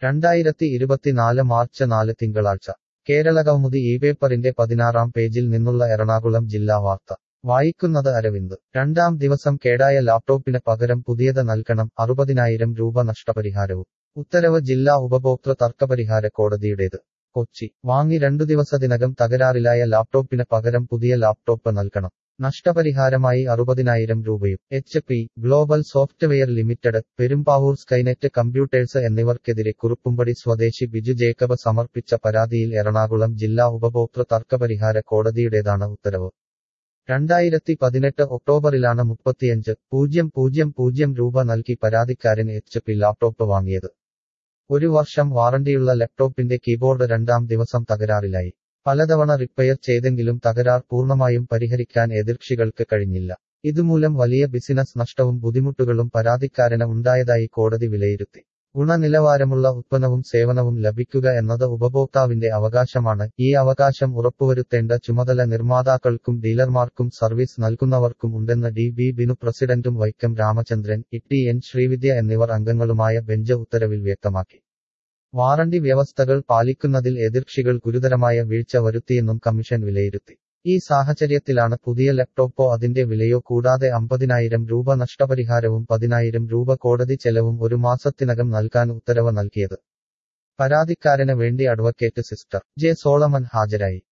രണ്ടായിരത്തി ഇരുപത്തിനാല് മാർച്ച് നാല് തിങ്കളാഴ്ച കേരളകൗമുദി ഈ പേപ്പറിന്റെ പതിനാറാം പേജിൽ നിന്നുള്ള എറണാകുളം ജില്ലാ വാർത്ത വായിക്കുന്നത് അരവിന്ദ് രണ്ടാം ദിവസം കേടായ ലാപ്ടോപ്പിന് പകരം പുതിയത് നൽകണം അറുപതിനായിരം രൂപ നഷ്ടപരിഹാരവും ഉത്തരവ് ജില്ലാ ഉപഭോക്തൃ തർക്കപരിഹാര കോടതിയുടേത് കൊച്ചി വാങ്ങി രണ്ടു ദിവസത്തിനകം തകരാറിലായ ലാപ്ടോപ്പിന് പകരം പുതിയ ലാപ്ടോപ്പ് നൽകണം നഷ്ടപരിഹാരമായി അറുപതിനായിരം രൂപയും H P global software limited Perumbavoor Skynet computers എന്നിവർക്കെതിരെ കുറുപ്പുംപടി സ്വദേശി ബിജു ജേക്കബ് സമർപ്പിച്ച പരാതിയിൽ എറണാകുളം ജില്ലാ ഉപഭോക്തൃ തർക്കപരിഹാര കോടതിയുടേതാണ് ഉത്തരവ് രണ്ടായിരത്തി പതിനെട്ട് ഒക്ടോബറിലാണ് മുപ്പത്തിയഞ്ച് പൂജ്യം പൂജ്യം പൂജ്യം രൂപ നൽകി പരാതിക്കാരൻ എച്ച് പി ലാപ്ടോപ്പ് വാങ്ങിയത് ഒരു വർഷം വാറണ്ടിയുള്ള ലാപ്ടോപ്പിന്റെ കീബോർഡ് രണ്ടാം ദിവസം തകരാറിലായി പലതവണ റിപ്പയർ ചെയ്തെങ്കിലും തകരാർ പൂർണ്ണമായും പരിഹരിക്കാൻ എതിർകക്ഷികൾക്ക് കഴിഞ്ഞില്ല ഇതുമൂലം വലിയ ബിസിനസ് നഷ്ടവും ബുദ്ധിമുട്ടുകളും പരാതിക്കാരന് ഉണ്ടായതായി കോടതി വിലയിരുത്തി ഗുണനിലവാരമുള്ള ഉത്പന്നവും സേവനവും ലഭിക്കുക എന്നത് ഉപഭോക്താവിന്റെ അവകാശമാണ് ഈ അവകാശം ഉറപ്പുവരുത്തേണ്ട ചുമതല നിർമ്മാതാക്കൾക്കും ഡീലർമാർക്കും സർവീസ് നൽകുന്നവർക്കും ഉണ്ടെന്ന് ഡി ബി ബിനു പ്രസിഡന്റും വൈക്കം രാമചന്ദ്രൻ ഇ എൻ ശ്രീവിദ്യ എന്നിവർ അംഗങ്ങളുമായ ബെഞ്ച് ഉത്തരവിൽ വ്യക്തമാക്കി വാറണ്ടി വ്യവസ്ഥകൾ പാലിക്കുന്നതിൽ എതിർകക്ഷികൾ ഗുരുതരമായ വീഴ്ച വരുത്തിയെന്നും കമ്മീഷൻ വിലയിരുത്തി ഈ സാഹചര്യത്തിലാണ് പുതിയ ലാപ്ടോപ്പോ അതിന്റെ വിലയോ കൂടാതെ അമ്പതിനായിരം രൂപ നഷ്ടപരിഹാരവും പതിനായിരം രൂപ കോടതി ചെലവും ഒരു മാസത്തിനകം നൽകാൻ ഉത്തരവ് നൽകിയത് പരാതിക്കാരന് വേണ്ടി അഡ്വക്കേറ്റ് സിസ്റ്റർ ജെ സോളമൻ ഹാജരായി